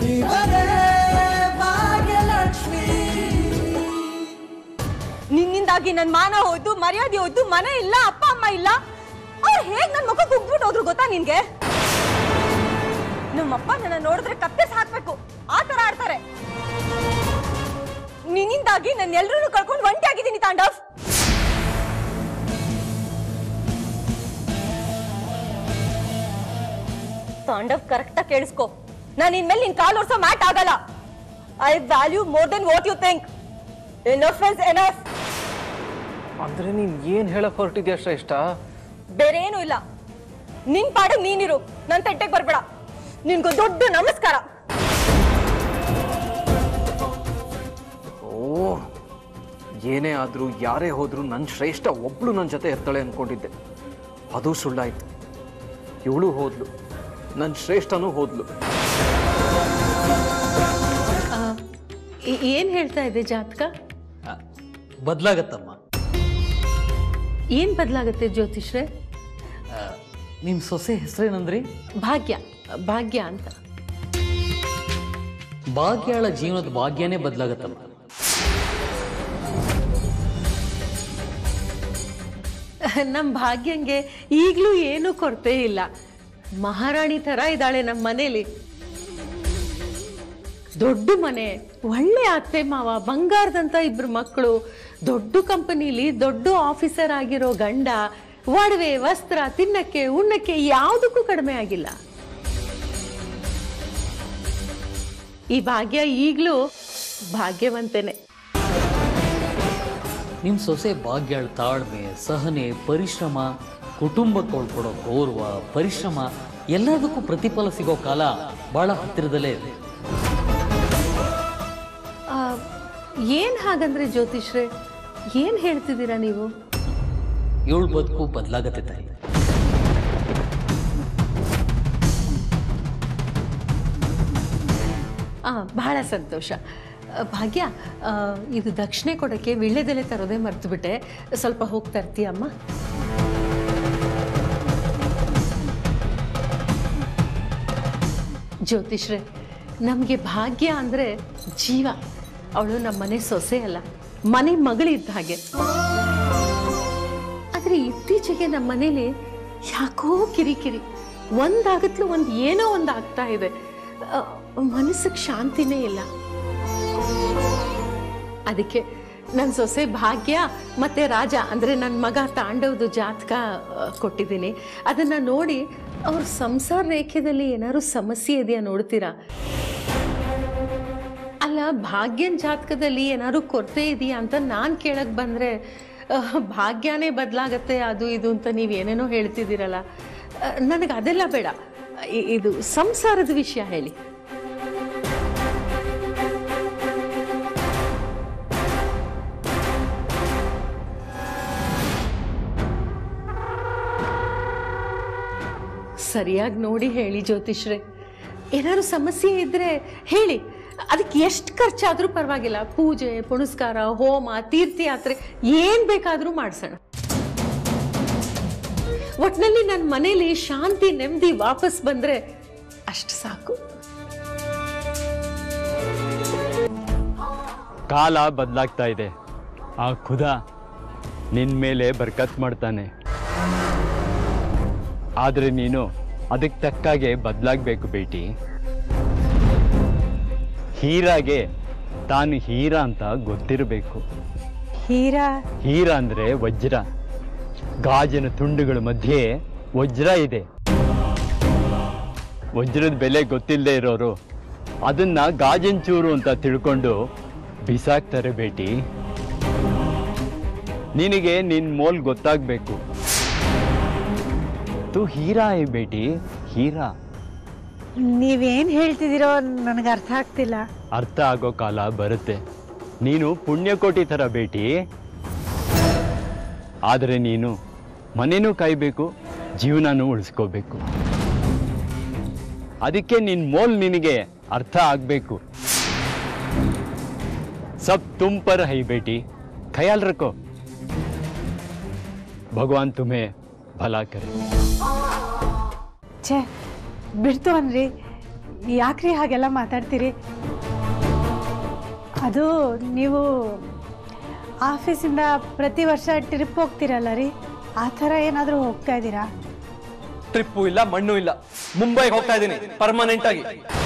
ಇವರೇ ಭಾಗ್ಯಲಕ್ಷ್ಮಿ ನಿನ್ನಿಂದಾಗಿ ನನ್ ಮಾನ ಹೋಯ್ತು ಮರ್ಯಾದೆ ಹೋಯ್ತು ಮನೆ ಇಲ್ಲ ಅಪ್ಪ ಅಮ್ಮ ಇಲ್ಲ ಅವ್ರು ಹೇಗ್ ನನ್ ಮಕ್ಕ ಕುಗ್ಬಿಟ್ಟು ಹೋದ್ರು ಗೊತ್ತಾ ನಿನ್ಗೆ ನಮ್ಮಪ್ಪ ನನ್ನ ನೋಡಿದ್ರೆ ಕಪ್ಪೆಸ್ ಹಾಕ್ಬೇಕು ಆ ತರ ಆಡ್ತಾರೆ ನಿನ್ನಿಂದಾಗಿ ನನ್ನ ಎಲ್ರೂ ಕಳ್ಕೊಂಡು ಒಂಟಿ ಆಗಿದ್ದೀನಿ ತಾಂಡವ್ ತಾಂಡವ್ ಕರೆಕ್ಟ್ ಕೇಳಿಸ್ಕೊ ನಾನು ಇನ್ಮೇಲೆ ನಿನ್ ಕಾಲ್ ಓಡಿಸೋ ಮ್ಯಾಟ್ ಆಗಲ್ಲ I value more than what you think enough is enough ಅಂದ್ರೆ ನೀನ್ ಏನ್ ಹೇಳಕ್ ಹೊರಟಿದ್ಯಾ ಶ್ರೇಷ್ಠ ಬೇರೆ ಏನೂ ಇಲ್ಲ ನಿನ್ ಪಾಡಿಗೆ ನೀನಿರು ನನ್ ತಟ್ಟೆಗೆ ಬರ್ಬೇಡ ನಿನ್ಗೂ ದೊಡ್ಡ ನಮಸ್ಕಾರ ಓ ಏನೇ ಆದ್ರೂ ಯಾರೇ ಹೋದ್ರೂ ನನ್ನ ಶ್ರೇಷ್ಠ ಒಬ್ಳು ನನ್ನ ಜೊತೆ ಇರ್ತಾಳೆ ಅನ್ಕೊಂಡಿದ್ದೆ ಅದು ಸುಳ್ಳಾಯ್ತು ಇವಳು ಹೋದ್ಲು ನನ್ನ ಶ್ರೇಷ್ಠನೂ ಹೋದ್ಲು ಏನ್ ಹೇಳ್ತಾ ಇದೆ ಜಾತಕ ಬದಲಾಗತ್ತಮ್ಮ ಏನ್ ಬದಲಾಗುತ್ತೆ ಜ್ಯೋತಿಷ್ರೆ ನಿಮ್ಮ ಸೊಸೆ ಹೆಸರೇನಂದ್ರಿ ಭಾಗ್ಯ ಭಾಗ್ಯ ಅಂತ ಭಾಗ್ಯಾಳ ಜೀವನದ ಭಾಗ್ಯನೇ ಬದಲಾಗತ್ತಮ್ಮ ನಮ್ಮ ಭಾಗ್ಯಂಗೆ ಈಗಲೂ ಏನೂ ಕೊರತೆ ಇಲ್ಲ ಮಹಾರಾಣಿ ಥರ ಇದ್ದಾಳೆ ನಮ್ಮ ಮನೇಲಿ ದೊಡ್ಡ ಮನೆ ಒಳ್ಳೆ ಅತ್ತೆ ಮಾವ ಬಂಗಾರದಂತ ಇಬ್ರು ಮಕ್ಕಳು ದೊಡ್ಡ ಕಂಪನಿಲಿ ದೊಡ್ಡ ಆಫೀಸರ್ ಆಗಿರೋ ಗಂಡ ಒಡವೆ ವಸ್ತ್ರ ತಿನ್ನಕ್ಕೆ ಉಣ್ಣಕ್ಕೆ ಯಾವುದಕ್ಕೂ ಕಡಿಮೆ ಆಗಿಲ್ಲ ಈ ಭಾಗ್ಯ ಈಗಲೂ ಭಾಗ್ಯವಂತೆನೆ ನಿಮ್ಮ ಸೊಸೆ ಭಾಗ್ಯಾಳ ತಾಳ್ಮೆ ಸಹನೆ ಪರಿಶ್ರಮ ಕುಟುಂಬಕ್ಕೆ ಕೊಡ್ಕೊಡೋ ಗೌರವ ಪರಿಶ್ರಮ ಎಲ್ಲದಕ್ಕೂ ಪ್ರತಿಫಲ ಸಿಗೋ ಕಾಲ ಬಹಳ ಹತ್ತಿರದಲ್ಲೇ ಇದೆ ಆ, ಏನ್ ಹಾಗಂದ್ರೆ ಜ್ಯೋತಿಷ್ರೆ ಏನ್ ಹೇಳ್ತಿದ್ದೀರಾ ನೀವು ಇವಳು ಬದುಕು ಬದಲಾಗತ್ತೆ ತಾಯಿ ಆ ಬಹಳ ಸಂತೋಷ ಆ, ಭಾಗ್ಯ ಆ, ಇದು ದಕ್ಷಿಣೆ ಕೊಡಕ್ಕೆ ವಿಳ್ಳೆದೆಲೆ ತರೋದೇ ಮರ್ತುಬಿಟ್ಟೆ ಸ್ವಲ್ಪ ಹೋಗಿ ತರ್ತೀಯಮ್ಮ ಜ್ಯೋತಿಷ್ರೆ ನಮಗೆ ಭಾಗ್ಯ ಅಂದರೆ ಜೀವ ಅವಳು ನಮ್ಮ ಮನೆ ಸೊಸೆ ಅಲ್ಲ ಮನೆ ಮಗಳಿದ್ದ ಹಾಗೆ ಆದರೆ ಇತ್ತೀಚೆಗೆ ನಮ್ಮ ಮನೇಲಿ ಯಾಕೋ ಕಿರಿಕಿರಿ ಒಂದಾಗತ್ಲು ಒಂದು ಏನೋ ಒಂದು ಆಗ್ತಾ ಇದೆ ಮನಸ್ಸಿಗೆ ಶಾಂತಿನೇ ಇಲ್ಲ ಅದಕ್ಕೆ ನನ್ನ ಸೊಸೆ ಭಾಗ್ಯ ಮತ್ತೆ ರಾಜ ಅಂದರೆ ನನ್ನ ಮಗ ತಾಂಡವ್ದು ಜಾತಕ ಆ, ಕೊಟ್ಟಿದ್ದೀನಿ ಅದನ್ನು ನೋಡಿ ಅವ್ರ ಸಂಸಾರ ರೇಖೆಯಲ್ಲಿ ಏನಾದ್ರು ಸಮಸ್ಯೆ ಇದೆಯಾ ನೋಡ್ತೀರಾ ಅಲ್ಲ ಭಾಗ್ಯನ್ ಜಾತಕದಲ್ಲಿ ಏನಾದ್ರು ಕೊರತೆ ಇದೆಯಾ ಅಂತ ನಾನು ಕೇಳಕ್ ಬಂದರೆ ಭಾಗ್ಯನೇ ಬದಲಾಗತ್ತೆ ಅದು ಇದು ಅಂತ ನೀವು ಏನೇನೋ ಹೇಳ್ತಿದ್ದೀರಲ್ಲ ನನಗೆ ಅದೆಲ್ಲ ಬೇಡ ಇ- ಇದು ಸಂಸಾರದ ವಿಷಯ ಹೇಳಿ ಸರಿಯಾಗಿ ನೋಡಿ ಹೇಳಿ ಜ್ಯೋತಿಷ್ರೆ ಏನಾದ್ರು ಸಮಸ್ಯೆ ಇದ್ರೆ ಹೇಳಿ ಅದಕ್ಕೆ ಎಷ್ಟು ಖರ್ಚಾದರೂ ಪರವಾಗಿಲ್ಲ ಪೂಜೆ ಪುನಸ್ಕಾರ ಹೋಮ ತೀರ್ಥಯಾತ್ರೆ ಏನು ಬೇಕಾದರೂ ಮಾಡಿಸೋಣ ಒಟ್ನಲ್ಲಿ ನನ್ನ ಮನೇಲಿ ಶಾಂತಿ ನೆಮ್ಮದಿ ವಾಪಸ್ ಬಂದರೆ ಅಷ್ಟು ಸಾಕು ಕಾಲ ಬದಲಾಗ್ತಾ ಇದೆ ಆ ಖುದ ನಿನ್ನ ಮೇಲೆ ಬರ್ಕತ್ ಮಾಡ್ತಾನೆ ಆದರೆ ನೀನು ಅದಕ್ಕೆ ತಕ್ಕಾಗೆ ಬದಲಾಗಬೇಕು ಬೇಟಿ ಹೀರಾಗೆ ತಾನು ಹೀರಾ ಅಂತ ಗೊತ್ತಿರಬೇಕು ಹೀರಾ ಹೀರಾ ಅಂದರೆ ವಜ್ರ ಗಾಜಿನ ತುಂಡುಗಳ ಮಧ್ಯೆ ವಜ್ರ ಇದೆ ವಜ್ರದ ಬೆಲೆ ಗೊತ್ತಿಲ್ಲದೆ ಇರೋರು ಅದನ್ನ ಗಾಜಿನ ಚೂರು ಅಂತ ತಿಳ್ಕೊಂಡು ಬಿಸಾಕ್ತಾರೆ ಬೇಟಿ ನಿನಗೆ ನಿನ್ ಮೋಲ್ ಗೊತ್ತಾಗ್ಬೇಕು ತು ಹೀರಾ ಏ ಬೇಟಿ ಹೀರಾ ನೀವೇನ್ ಹೇಳ್ತಿದ್ದೀರೋ ನನಗೆ ಅರ್ಥ ಆಗ್ತಿಲ್ಲ ಅರ್ಥ ಆಗೋ ಕಾಲ ಬರುತ್ತೆ ನೀನು ಪುಣ್ಯಕೋಟಿ ಥರ ಬೇಟಿ ಆದರೆ ನೀನು ಮನೆನೂ ಕಾಯ್ಬೇಕು ಜೀವನನೂ ಉಳಿಸ್ಕೋಬೇಕು ಅದಕ್ಕೆ ನಿನ್ ಮೋಲ್ ನಿನಗೆ ಅರ್ಥ ಆಗ್ಬೇಕು ಸಬ್ ತುಮ್ ಪರ್ ಹೈ ಬೇಟಿ ಖಯಾಲ್ ರಖೋ ಭಗವಾನ್ ತುಮೇ ಭಲಾ ಕರೆ ಛೇ ಬಿಡ್ತು ಅನ್ರಿ ಯಾಕ್ರಿ ಹಾಗೆಲ್ಲ ಮಾತಾಡ್ತೀರಿ ಅದು ನೀವು ಆಫೀಸಿಂದ ಪ್ರತಿ ವರ್ಷ ಟ್ರಿಪ್ ಹೋಗ್ತೀರಲ್ಲ ರೀ ಆ ಥರ ಏನಾದರೂ ಹೋಗ್ತಾ ಇದ್ದೀರಾ ಟ್ರಿಪ್ಪು ಇಲ್ಲ ಮಣ್ಣು ಇಲ್ಲ ಮುಂಬೈಗೆ ಹೋಗ್ತಾ ಇದ್ದೀನಿ ಪರ್ಮನೆಂಟ್ ಆಗಿ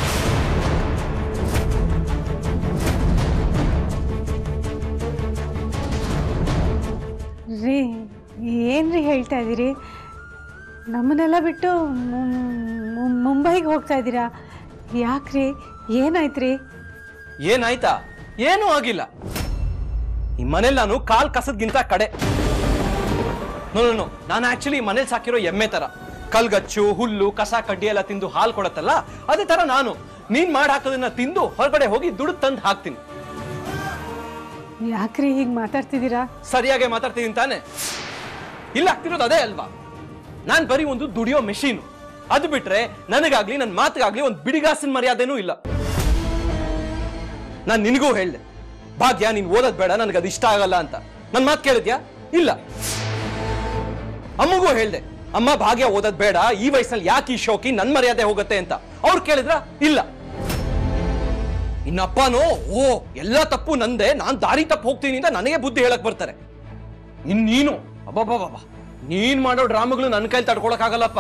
ರೀ ಏನ್ರಿ ಹೇಳ್ತಾ ಇದ್ದೀರಿ ನಮ್ಮನ್ನೆಲ್ಲ ಬಿಟ್ಟು ಮುಂ- ಮುಂ- ಮುಂಬೈಗೆ ಹೋಗ್ತಾ ಇದ್ದೀರಾ ಯಾಕ್ರಿ ಏನಾಯ್ತ್ರಿ ಏನಾಯ್ತಾ ಏನೂ ಆಗಿಲ್ಲ ಈ ಮನೇಲಿ ನಾನು ಕಾಲ್ ಕಸದ್ಗಿಂತ ಕಡೆ ನೋ ನೋ, ನೋ ನಾನು ಆಕ್ಚುಲಿ ಮನೇಲಿ ಸಾಕಿರೋ ಎಮ್ಮೆ ತರ ಕಲ್ಗಚ್ಚು ಹುಲ್ಲು ಕಸ ಕಡ್ಡಿ ಎಲ್ಲ ತಿಂದು ಹಾಲು ಕೊಡತ್ತಲ್ಲ ಅದೇ ತರ ನಾನು ನೀನ್ ಮಾಡಿ ಹಾಕೋದನ್ನ ತಿಂದು ಹೊರಗಡೆ ಹೋಗಿ ದುಡ್ಡು ತಂದು ಹಾಕ್ತೀನಿ ಯಾಕ್ರಿ ಹೀಗೆ ಮಾತಾಡ್ತಿದ್ದೀರಾ ಸರಿಯಾಗಿ ಮಾತಾಡ್ತೀನಿ ತಾನೆ ಇಲ್ಲ ಆಗ್ತಿರೋದು ಅದೇ ಅಲ್ವಾ ನಾನ್ ಬರೀ ಒಂದು ದುಡಿಯೋ ಮೆಷಿನ್ ಅದು ಬಿಟ್ರೆ ನನಗಾಗ್ಲಿ ನನ್ನ ಮಾತಿಗಾಗ್ಲಿ ಒಂದು ಬಿಡಿಗಾಸಿನ ಮರ್ಯಾದೆನೂ ಇಲ್ಲ ನಾನ್ ನಿನಗೂ ಹೇಳ್ದೆ ಭಾಗ್ಯ ನೀನ್ ಓದೋದ್ ಬೇಡ ನನಗೆ ಅದು ಇಷ್ಟ ಆಗಲ್ಲ ಅಂತ ನನ್ ಮಾತು ಕೇಳಿದ್ಯಾ ಇಲ್ಲ ಅಮ್ಮಗೂ ಹೇಳ್ದೆ ಅಮ್ಮ ಭಾಗ್ಯ ಓದೋದ್ ಬೇಡ ಈ ವಯಸ್ಸಲ್ಲಿ ಯಾಕೆ ಈ ಶೋಕಿ ನನ್ ಮರ್ಯಾದೆ ಹೋಗುತ್ತೆ ಅಂತ ಅವ್ರು ಕೇಳಿದ್ರ ಇಲ್ಲ ಇನ್ನಪ್ಪನೋ ಓ ಎಲ್ಲ ತಪ್ಪು ನಂದೆ ನಾನ್ ದಾರಿ ತಪ್ಪು ಹೋಗ್ತೀನಿ ಅಂತ ನನಗೆ ಬುದ್ಧಿ ಹೇಳಕ್ ಬರ್ತಾರೆ ಇನ್ ನೀನು ಅಬ್ಬಬ್ಬಬ್ಬ ನೀನ್ ಮಾಡೋ ಡ್ರಾಮಾಗಳು ನನ್ನ ಕೈಲಿ ತಡ್ಕೊಳಕ್ ಆಗಲ್ಲಪ್ಪ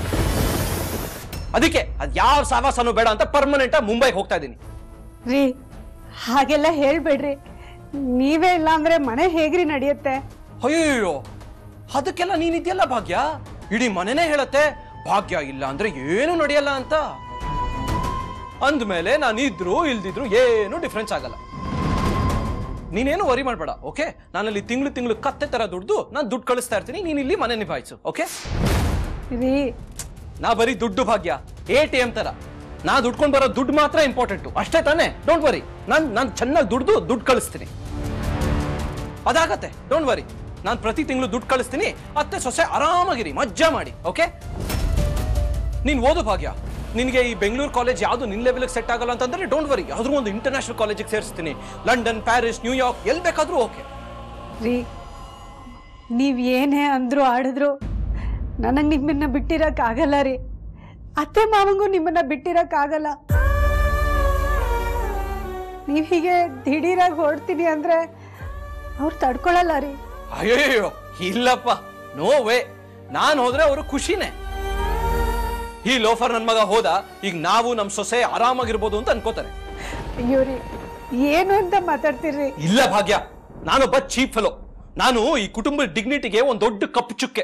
ಅದಕ್ಕೆ ಅದ್ ಯಾವ ಸಾವಾಸನೂ ಬೇಡ ಅಂತ ಪರ್ಮನೆಂಟ್ ಆಗಿ ಮುಂಬೈಗೆ ಹೋಗ್ತಾ ಇದ್ದೀನಿ ರೀ ಹಾಗೆಲ್ಲ ಹೇಳ್ಬೇಡ್ರಿ ನೀವೇ ಇಲ್ಲ ಅಂದ್ರೆ ಮನೆ ಹೇಗ್ರಿ ನಡೆಯುತ್ತೆ ಅಯ್ಯೋ ಅದಕ್ಕೆಲ್ಲ ನೀನಿದ್ಯಲ್ಲ ಭಾಗ್ಯ ಇಡೀ ಮನೆನೇ ಹೇಳತ್ತೆ ಭಾಗ್ಯ ಇಲ್ಲ ಅಂದ್ರೆ ಏನು ನಡೆಯಲ್ಲ ಅಂತ ಅಂದ್ಮೇಲೆ ನಾನು ಇದ್ರು ಇಲ್ದಿದ್ರು ಏನು ಡಿಫ್ರೆನ್ಸ್ ಆಗಲ್ಲ ನೀನೇನು ವರಿ ಮಾಡ್ಬೇಡ ಓಕೆ ನಾನಲ್ಲಿ ತಿಂಗಳು ತಿಂಗಳು ಕತ್ತೆ ತರ ದುಡ್ದು ನಾನು ದುಡ್ಡು ಕಳಿಸ್ತಾ ಇರ್ತೀನಿ ನೀನ್ ಇಲ್ಲಿ ಮನೆ ನಿಭಾಯಿಸು ಓಕೆ ರೀ ನಾ ಬರೀ ದುಡ್ಡು ಭಾಗ್ಯ ಎ ಟಿ ಎಂ ತರ ನಾ ದುಡ್ಕೊಂಡು ಬರೋ ದುಡ್ಡು ಮಾತ್ರ ಇಂಪಾರ್ಟೆಂಟ್ ಅಷ್ಟೇ ತಾನೇ ಡೋಂಟ್ ವರಿ ನಾನ್ ನಾನು ಚೆನ್ನಾಗಿ ದುಡ್ದು ದುಡ್ಡು ಕಳಿಸ್ತೀನಿ ಅದಾಗತ್ತೆ ಡೋಂಟ್ ವರಿ ನಾನು ಪ್ರತಿ ತಿಂಗಳು ದುಡ್ಡು ಕಳಿಸ್ತೀನಿ ಅತ್ತೆ ಸೊಸೆ ಆರಾಮಾಗಿರಿ ಮಜ್ಜಾ ಮಾಡಿ ಓಕೆ ನೀನ್ ಓದು ಭಾಗ್ಯ ನಿನಗೆ ಈ ಬೆಂಗಳೂರು ಕಾಲೇಜ್ ಯಾವುದು ನಿನ್ ಲೆವೆಲ್ಗೆ ಸೆಟ್ ಆಗಲ್ಲ ಅಂತಂದ್ರೆ ಡೋಂಟ್ ವರಿ ಯಾವ್ದಾದ್ರು ಒಂದು ಇಂಟರ್ನ್ಯಾಷನಲ್ ಕಾಲೇಜಿಗೆ ಸೇರಿಸ್ತೀನಿ ಲಂಡನ್ ಪ್ಯಾರಿಸ್ ನ್ಯೂಯಾರ್ಕ್ ಎಲ್ಲಿ ಬೇಕಾದ್ರೂ ಓಕೆ ರೀ ನೀವು ಏನೇ ಅಂದ್ರು ಆಡಿದ್ರು ನನಗೆ ನಿಮ್ಮನ್ನ ಬಿಟ್ಟಿರಕ್ಕಾಗಲ್ಲ ರೀ ಅತ್ತೆ ಮಾವಂಗೂ ನಿಮ್ಮನ್ನ ಬಿಟ್ಟಿರಕ್ಕಾಗಲ್ಲ ನೀವು ಹೀಗೆ ದಿಢೀರಾಗಿ ಹೊರಡ್ತೀನಿ ಅಂದ್ರೆ ಅವ್ರು ತಡ್ಕೊಳಲ್ಲ ರೀ ಅಯ್ಯಯ್ಯೋ ಇಲ್ಲಪ್ಪ ನೋ ವೇ ನಾನು ಹೋದ್ರೆ ಅವರು ಖುಷಿನೇ ಈ ಲೋಫರ್ ನನ್ ಮಗ ಹೋದ ಈಗ ನಾವು ನಮ್ ಸೊಸೆ ಆರಾಮಾಗಿರ್ಬೋದು ಅಂತ ಅನ್ಕೋತಾರೆ ಅಯ್ಯೋ ರೀ ಏನು ಅಂತ ಮಾತಾಡ್ತೀರ್ರಿ ಇಲ್ಲ ಭಾಗ್ಯ ನಾನೊಬ್ಬ ಚೀಪ್ ಫೆಲೋ ನಾನು ಈ ಕುಟುಂಬದ ಡಿಗ್ನಿಟಿಗೆ ಒಂದ್ ದೊಡ್ಡ ಕಪ್ಪು ಚುಕ್ಕೆ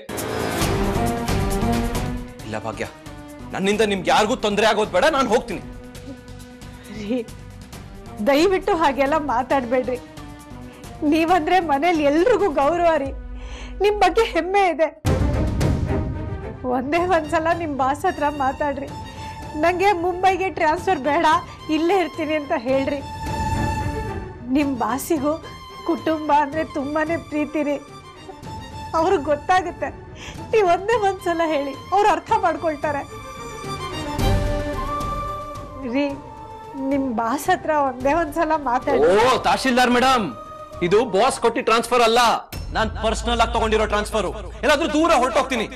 ಇಲ್ಲ ಭಾಗ್ಯ ನನ್ನಿಂದ ನಿಮ್ಗೆ ಯಾರಿಗೂ ತೊಂದರೆ ಆಗೋದು ಬೇಡ ನಾನು ಹೋಗ್ತೀನಿ ರೀ ದಯವಿಟ್ಟು ಹಾಗೆಲ್ಲ ಮಾತಾಡಬೇಡ್ರಿ ನೀವಂದ್ರೆ ಮನೇಲಿ ಎಲ್ರಿಗೂ ಗೌರವ ರೀ ನಿಮ್ಮ ಬಗ್ಗೆ ಹೆಮ್ಮೆ ಇದೆ ಒಂದೇ ಒಂದ್ಸಲ ನಿಮ್ಮ ಬಾಸ್ ಹತ್ರ ಮಾತಾಡ್ರಿ ನನಗೆ ಮುಂಬೈಗೆ ಟ್ರಾನ್ಸ್ಫರ್ ಬೇಡ ಇಲ್ಲೇ ಇರ್ತೀನಿ ಅಂತ ಹೇಳ್ರಿ ನಿಮ್ಮ ಬಾಸಿಗೂ ಕುಟುಂಬ ಅಂದರೆ ತುಂಬಾನೇ ಪ್ರೀತಿ ರೀ ಅವ್ರಿಗೆ ಗೊತ್ತಾಗುತ್ತೆ ನೀವು ಒಂದೇ ಒಂದ್ಸಲ ಹೇಳಿ ಅವ್ರು ಅರ್ಥ ಮಾಡ್ಕೊಳ್ತಾರೆ ರೀ ನಿಮ್ ಬಾಸ್ ಹತ್ರ ಒಂದೇ ಒಂದ್ಸಲ ಮಾತಾಡಿ ಓ ತಹಶೀಲ್ದಾರ್ ಮೇಡಮ್ ಇದು ಬಾಸ್ ಕೊಟ್ಟಿ ಟ್ರಾನ್ಸ್ಫರ್ ಅಲ್ಲ ನಾನ್ ಪರ್ಸನಲ್ ಆಗಿ ತಗೊಂಡಿರೋ ಟ್ರಾನ್ಸ್ಫರ್ ಎಲ್ಲಾದ್ರೂ ದೂರ ಹೊರಟೋಗ್ತೀನಿ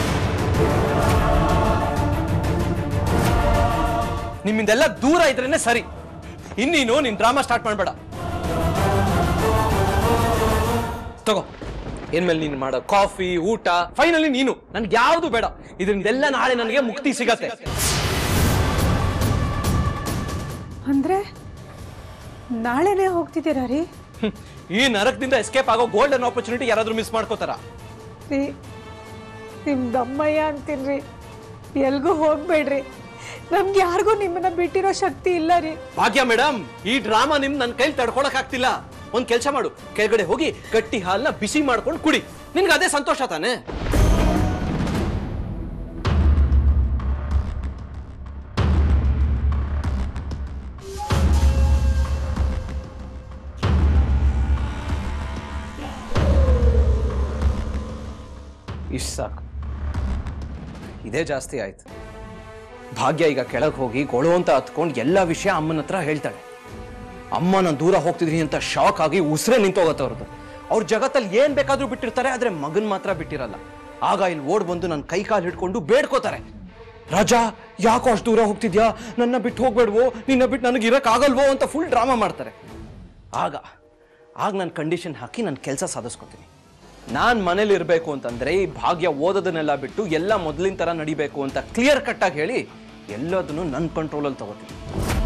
ನಿಮ್ಮಿಂದೆಲ್ಲ ದೂರ ಇದ್ರೇನೆ ಸರಿ ಇನ್ನೀನು ನಿನ್ ಡ್ರಾಮಾ ಸ್ಟಾರ್ಟ್ ಮಾಡ್ಬೇಡ ತಗೋ ಏನ್ಮೇಲೆ ನೀನು ಮಾಡೋ ಕಾಫಿ ಊಟ ಫೈನಲಿ ನೀನು ನನ್ಗೆ ಯಾವುದು ಬೇಡ ಇದರಿಂದೆಲ್ಲ ನಾಳೆ ನನಗೆ ಮುಕ್ತಿ ಸಿಗತ್ತೆ ಅಂದ್ರೆ ನಾಳೆನೇ ಹೋಗ್ತಿದ್ದೀರಾ ರೀ ಹ್ಮ್. ಈ ನರಕದಿಂದ ಎಸ್ಕೇಪ್ ಆಗೋ ಗೋಲ್ಡನ್ ಆಪರ್ಚುನಿಟಿ ಯಾರಾದ್ರೂ ಮಿಸ್ ಮಾಡ್ಕೋತಾರ ರೀ ನಿಮ್ ದಮ್ಮಯ್ಯ ಅಂತೀನ್ರಿ ಎಲ್ಗೂ ಹೋಗ್ಬೇಡ್ರಿ ನಮ್ಗೆ ಯಾರಿಗೂ ನಿಮ್ಮನ್ನ ಬಿಟ್ಟಿರೋ ಶಕ್ತಿ ಇಲ್ಲ ರೀ ಭಾಗ್ಯ ಮೇಡಮ್ ಈ ಡ್ರಾಮಾ ನಿಮ್ ನನ್ನ ಕೈಲಿ ತಡ್ಕೊಳಕ್ ಆಗ್ತಿಲ್ಲ ಒಂದ್ ಕೆಲಸ ಮಾಡು ಕೆಳಗಡೆ ಹೋಗಿ ಗಟ್ಟಿ ಹಾಲ್ನ ಬಿಸಿ ಮಾಡ್ಕೊಂಡು ಕುಡಿ ನಿನ್ಗೆ ಅದೇ ಸಂತೋಷ ತಾನೆ ಇಷ್ಟು ಸಾಕು ಇದೇ ಜಾಸ್ತಿ ಆಯ್ತು ಭಾಗ್ಯ ಈಗ ಕೆಳಗೆ ಹೋಗಿ ಗೊಳು ಅಂತ ಹತ್ಕೊಂಡು ಎಲ್ಲ ವಿಷಯ ಅಮ್ಮನ ಹತ್ರ ಹೇಳ್ತಾಳೆ ಅಮ್ಮ ನಾನು ದೂರ ಹೋಗ್ತಿದ್ದೀನಿ ಅಂತ ಶಾಕ್ ಆಗಿ ಉಸಿರೇ ನಿಂತೋಗತ್ತೆ ಅವ್ರದ್ದು ಅವ್ರ ಜಗತ್ತಲ್ಲಿ ಏನ್ ಬೇಕಾದ್ರೂ ಬಿಟ್ಟಿರ್ತಾರೆ ಆದ್ರೆ ಮಗನ್ ಮಾತ್ರ ಬಿಟ್ಟಿರಲ್ಲ ಆಗ ಇಲ್ಲಿ ಓಡ್ ಬಂದು ನನ್ನ ಕೈ ಕಾಲು ಹಿಡ್ಕೊಂಡು ಬೇಡ್ಕೋತಾರೆ ರಾಜಾ ಯಾಕೋ ಅಷ್ಟು ದೂರ ಹೋಗ್ತಿದ್ಯಾ ನನ್ನ ಬಿಟ್ಟು ಹೋಗ್ಬೇಡ್ವೋ ನಿನ್ನ ಬಿಟ್ಟು ನನಗೆ ಇರಕ್ಕಾಗಲ್ವೋ ಅಂತ ಫುಲ್ ಡ್ರಾಮಾ ಮಾಡ್ತಾರೆ ಆಗ ಆಗ ನಾನು ಕಂಡೀಷನ್ ಹಾಕಿ ನನ್ನ ಕೆಲಸ ಸಾಧಿಸ್ಕೊತೀನಿ ನಾನು ಮನೇಲಿ ಇರಬೇಕು ಅಂತಂದ್ರೆ ಈ ಭಾಗ್ಯ ಓದೋದನ್ನೆಲ್ಲ ಬಿಟ್ಟು ಎಲ್ಲ ಮೊದಲಿನ ಥರ ನಡಿಬೇಕು ಅಂತ ಕ್ಲಿಯರ್ ಕಟ್ಟಾಗಿ ಹೇಳಿ ಎಲ್ಲದನ್ನು ನನ್ನ ಕಂಟ್ರೋಲಲ್ಲಿ ತಗೋತೀನಿ